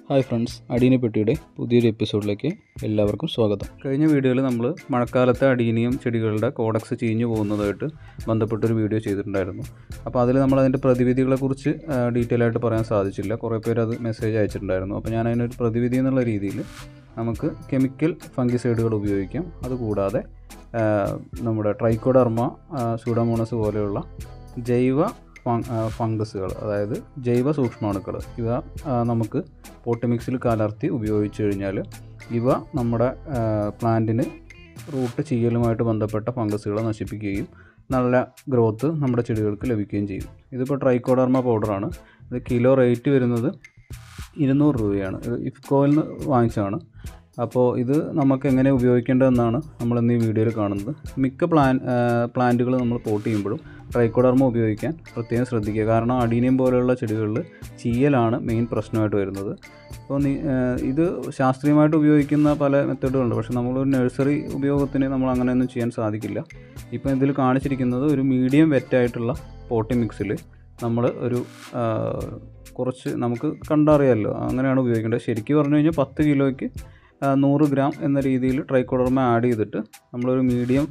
hi friends അടീനിപ്പെട്ടിയുടെ പുതിയൊരു എപ്പിസോഡിലേക്ക് എല്ലാവർക്കും സ്വാഗതം കഴിഞ്ഞ വീഡിയോയിൽ നമ്മൾ മഴക്കാലത്തെ അടീനിയം ചെടികളുടെ കോഡക്സ് ചീഞ്ഞു പോകുന്നതായിട്ട് ബന്ധപ്പെട്ടൊരു വീഡിയോ ചെയ്തിട്ടുണ്ടായിരുന്നു അപ്പോൾ അതിൽ നമ്മൾ അതിൻ്റെ പ്രതിവിധികളെക്കുറിച്ച് ഡീറ്റെയിൽ ആയിട്ട് പറയാൻ സാധിച്ചില്ല കുറേ പേര് അത് മെസ്സേജ് അയച്ചിട്ടുണ്ടായിരുന്നു അപ്പോൾ ഞാൻ അതിനൊരു പ്രതിവിധി എന്നുള്ള രീതിയിൽ നമുക്ക് കെമിക്കൽ ഫംഗിസൈഡുകൾ ഉപയോഗിക്കാം അതുകൂടാതെ ആ, നമ്മുടെ ട്രൈക്കോഡർമ സൂഡോമോണസ് പോലെയുള്ള ജൈവ ഫങ്- ആ, ഫംഗസുകൾ അതായത് ജൈവ സൂക്ഷ്മാണുക്കൾ ഇവ ആ, നമുക്ക് പോട്ട് മിക്സിൽ കലർത്തി ഉപയോഗിച്ച് കഴിഞ്ഞാൽ ഇവ നമ്മുടെ ആ, പ്ലാന്റിന് റൂട്ട് ചെയ്യലുമായിട്ട് ബന്ധപ്പെട്ട ഫംഗസുകളെ നശിപ്പിക്കുകയും നല്ല ഗ്രോത്ത് നമ്മുടെ ചെടികൾക്ക് ലഭിക്കുകയും ചെയ്യും ഇതിപ്പോൾ ട്രൈക്കോഡർമ പൗഡറാണ് ഇത് കിലോ റേറ്റ് വരുന്നത് ഇരുന്നൂറ് രൂപയാണ് ഇത് ഇഫ്കോയിൽ നിന്ന് വാങ്ങിച്ചതാണ് അപ്പോൾ ഇത് നമുക്ക് എങ്ങനെ ഉപയോഗിക്കേണ്ടതെന്നാണ് നമ്മൾ ഇന്ന് ഈ വീഡിയോയിൽ കാണുന്നത് മിക്ക പ്ലാൻ പ്ലാന്റുകൾ നമ്മൾ പോട്ട് ചെയ്യുമ്പോഴും ട്രൈക്കോഡർമ ഉപയോഗിക്കാൻ പ്രത്യേകം ശ്രദ്ധിക്കുക കാരണം അടീനിയം പോലെയുള്ള ചെടികളിൽ ചീയലാണ് മെയിൻ പ്രശ്നമായിട്ട് വരുന്നത് അപ്പോൾ നീ ഏഹ് ഇത് ശാസ്ത്രീയമായിട്ട് ഉപയോഗിക്കുന്ന പല മെത്തേഡുകളുണ്ട് പക്ഷേ നമ്മളൊരു നഴ്സറി ഉപയോഗത്തിന് നമ്മൾ അങ്ങനെയൊന്നും ചെയ്യാൻ സാധിക്കില്ല ഇപ്പോൾ ഇതിൽ കാണിച്ചിരിക്കുന്നത് ഒരു മീഡിയം വെറ്റായിട്ടുള്ള പോട്ടി മിക്സിൽ നമ്മൾ ഒരു ആ, കുറച്ച് നമുക്ക് കണ്ടറിയാമല്ലോ അങ്ങനെയാണ് ഉപയോഗിക്കേണ്ടത് ശരിക്കും പറഞ്ഞു കഴിഞ്ഞാൽ പത്ത് കിലോയ്ക്ക് ആ, നൂറ് ഗ്രാം എന്ന രീതിയിൽ ട്രൈക്കോഡർമ ആഡ് ചെയ്തിട്ട് നമ്മളൊരു മീഡിയം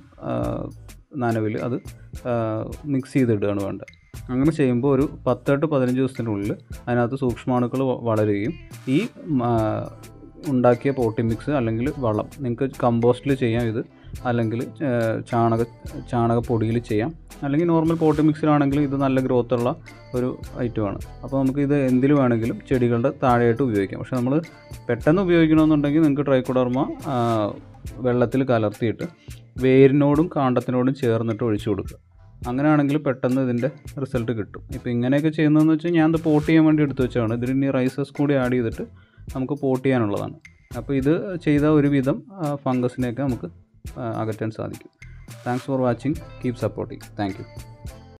നനവിൽ അത് മിക്സ് ചെയ്തിടുകയാണ് വേണ്ടത് അങ്ങനെ ചെയ്യുമ്പോൾ ഒരു പത്ത് to പതിനഞ്ച് ദിവസത്തിനുള്ളിൽ അതിനകത്ത് സൂക്ഷ്മാണുക്കൾ വ- വളരുകയും ഈ ഉം, ആ, ഉണ്ടാക്കിയ പോട്ടി മിക്സ് അല്ലെങ്കിൽ വളം നിങ്ങൾക്ക് കമ്പോസ്റ്റിൽ ചെയ്യാം ഇത് അല്ലെങ്കിൽ ആ, ചാണക ചാണകപ്പൊടിയിൽ ചെയ്യാം അല്ലെങ്കിൽ നോർമൽ പോട്ടി മിക്സിലാണെങ്കിൽ ഇത് നല്ല ഗ്രോത്ത് ഉള്ള ഒരു ഐറ്റമാണ് അപ്പോൾ നമുക്ക് ഇത് എന്തിൽ വേണമെങ്കിലും ചെടികളുടെ താഴെയായിട്ട് ഉപയോഗിക്കാം പക്ഷേ നമ്മൾ പെട്ടെന്ന് ഉപയോഗിക്കണമെന്നുണ്ടെങ്കിൽ നിങ്ങൾക്ക് ട്രൈക്കോഡർമ വെള്ളത്തിൽ കലർത്തിയിട്ട് വേരിനോടും കാണ്ടത്തിനോടും ചേർന്നിട്ട് ഒഴിച്ചു കൊടുക്കുക അങ്ങനെയാണെങ്കിൽ പെട്ടെന്ന് ഇതിൻ്റെ റിസൾട്ട് കിട്ടും ഇപ്പോൾ ഇങ്ങനെയൊക്കെ ചെയ്യുന്നതെന്ന് വെച്ചാൽ ഞാൻ ഇത് പോട്ട് ചെയ്യാൻ വേണ്ടി എടുത്തു വെച്ചാണ് ഇതിൽ ഇനി റൈസസ് കൂടി ആഡ് ചെയ്തിട്ട് നമുക്ക് പോട്ട് ചെയ്യാനുള്ളതാണ് അപ്പോൾ ഇത് ചെയ്ത ഒരുവിധം ഫംഗസിനെയൊക്കെ നമുക്ക് ആ, അകറ്റാൻ സാധിക്കും thanks for watching keep supporting thank U